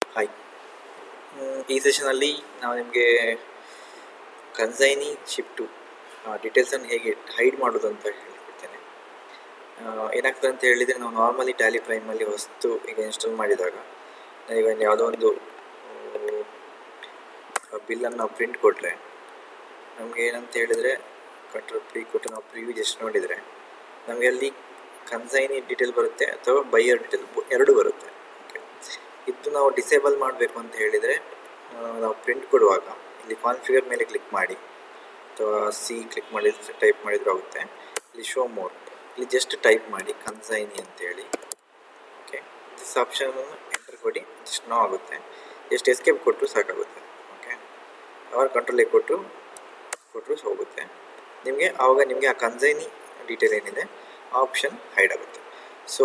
hi ಈ ಸೆಷನಲ್ಲಿ ನಾವು ನಿಮಗೆ ಕನ್ಸೈನಿ ಶಿಫ್ಟು ಡೀಟೇಲ್ಸನ್ನು ಹೇಗೆ ಹೈಡ್ ಮಾಡೋದು ಅಂತ ಹೇಳ್ಕೊಡ್ತೇನೆ ಏನಾಗ್ತದೆ ಅಂತ ಹೇಳಿದರೆ ನಾವು ನಾರ್ಮಲಿ ಟ್ಯಾಲಿ ಪ್ರೈಮಲ್ಲಿ ಹೊಸ್ತು ಈಗ ಇನ್ಸ್ಟಾಲ್ ಮಾಡಿದಾಗ ಈಗ ಯಾವುದೋ ಒಂದು ಬಿಲ್ಲನ್ನು ನಾವು ಪ್ರಿಂಟ್ ಕೊಟ್ಟರೆ ನಮಗೆ ಏನಂತ ಹೇಳಿದರೆ ಕಂಟ್ರೋಲ್ ಪ್ರೀ ಕೊಟ್ಟು ನಾವು ಪ್ರಿವ್ಯೂ ಜಸ್ಟ್ ನೋಡಿದರೆ ನಮಗೆ ಅಲ್ಲಿ ಕನ್ಸೈನಿ ಡೀಟೇಲ್ ಬರುತ್ತೆ ಅಥವಾ ಬೈಯರ್ ಡೀಟೇಲ್ ಎರಡು ಬರುತ್ತೆ ಓಕೆ ಇದು ನಾವು ಡಿಸೇಬಲ್ ಮಾಡಬೇಕು ಅಂತ ಹೇಳಿದರೆ ನಾವು ಪ್ರಿಂಟ್ ಕೊಡುವಾಗ ಇಲ್ಲಿ ಕಾನ್ಫಿಗರ್ ಮೇಲೆ ಕ್ಲಿಕ್ ಮಾಡಿ ಅಥವಾ ಸಿ ಕ್ಲಿಕ್ ಮಾಡಿ ಟೈಪ್ ಮಾಡಿದರೂ ಆಗುತ್ತೆ ಇಲ್ಲಿ ಶೋ ಮೋರ್ ಇಲ್ಲಿ ಜಸ್ಟ್ ಟೈಪ್ ಮಾಡಿ ಕನ್ಸೈನಿ ಅಂತೇಳಿ ಓಕೆ ದಿಸ್ ಆಪ್ಷನನ್ನು ಎಂಟರ್ ಕೊಡಿ ಜಸ್ಟ್ ನೋ ಆಗುತ್ತೆ ಜಸ್ಟ್ ಎಸ್ಕೇಪ್ ಕೊಟ್ಟರು ಸಾಕಾಗುತ್ತೆ ಓಕೆ ಅವರ್ ಕಂಟ್ರೋಲ್ ಕೊಟ್ಟು ಕೊಟ್ಟರು ಹೋಗುತ್ತೆ ನಿಮಗೆ ಆವಾಗ ನಿಮಗೆ ಆ ಕನ್ಸೈನಿ ಡೀಟೇಲ್ ಏನಿದೆ ಆ ಆಪ್ಷನ್ ಹೈಡ್ ಆಗುತ್ತೆ ಸೊ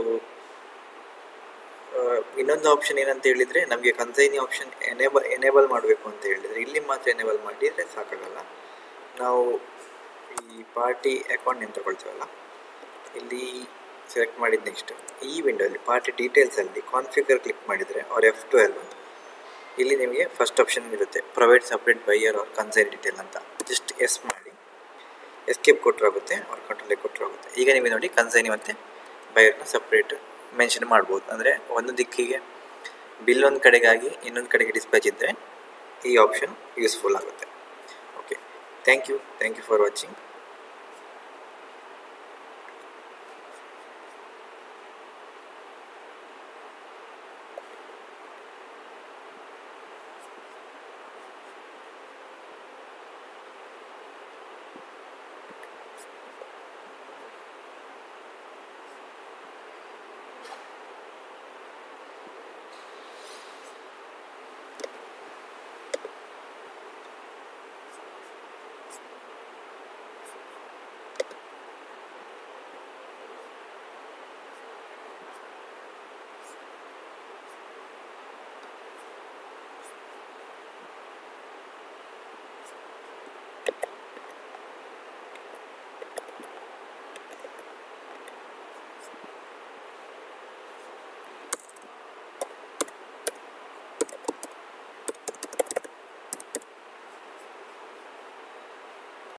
ಇನ್ನೊಂದು ಆಪ್ಷನ್ ಏನಂತ ಹೇಳಿದರೆ ನಮಗೆ ಕನ್ಸೈನಿ ಆಪ್ಷನ್ ಎನೇಬಲ್ ಎನೇಬಲ್ ಮಾಡಬೇಕು ಅಂತ ಹೇಳಿದರೆ ಇಲ್ಲಿ ಮಾತ್ರ ಎನೇಬಲ್ ಮಾಡಿದರೆ ಸಾಕಾಗಲ್ಲ ನಾವು ಈ ಪಾರ್ಟಿ ಅಕೌಂಟ್ ಏನು ತಗೊಳ್ತೀವಲ್ಲ ಇಲ್ಲಿ ಸೆಲೆಕ್ಟ್ ಮಾಡಿದ ನೆಕ್ಸ್ಟ್ ಈ ವಿಂಡೋಲ್ಲಿ ಪಾರ್ಟಿ ಡೀಟೇಲ್ಸಲ್ಲಿ ಕಾನ್ಫಿಗರ್ ಕ್ಲಿಕ್ ಮಾಡಿದರೆ ಅವ್ರ ಎಫ್ ಟ್ವೆಲ್ ಇಲ್ಲಿ ನಿಮಗೆ ಫಸ್ಟ್ ಆಪ್ಷನ್ ಇರುತ್ತೆ ಪ್ರೈವೇಟ್ ಸಪ್ರೇಟ್ ಬೈಯರ್ ಅವ್ರ ಕನ್ಸೈನ್ ಡೀಟೇಲ್ ಅಂತ ಜಸ್ಟ್ ಎಸ್ ಮಾಡಿ ಎಸ್ಕೇಪ್ ಕೊಟ್ಟರಾಗುತ್ತೆ ಅವ್ರ ಕಂಟ್ರೋಲಿಗೆ ಕೊಟ್ಟರಾಗುತ್ತೆ ಈಗ ನಿಮಗೆ ನೋಡಿ ಕನ್ಸೈನಿ ಮತ್ತು ಬೈಯರ್ನ ಸಪ್ರೇಟ್ ಮೆನ್ಷನ್ ಮಾಡ್ಬೋದು ಅಂದರೆ ಒಂದು ದಿಕ್ಕಿಗೆ ಬಿಲ್ ಒಂದು ಕಡೆಗಾಗಿ ಇನ್ನೊಂದು ಕಡೆಗೆ ಡಿಸ್ಪ್ಯಾಚ್ ಇದ್ದರೆ ಈ ಆಪ್ಷನ್ ಯೂಸ್ಫುಲ್ ಆಗುತ್ತೆ okay thank you thank you for watching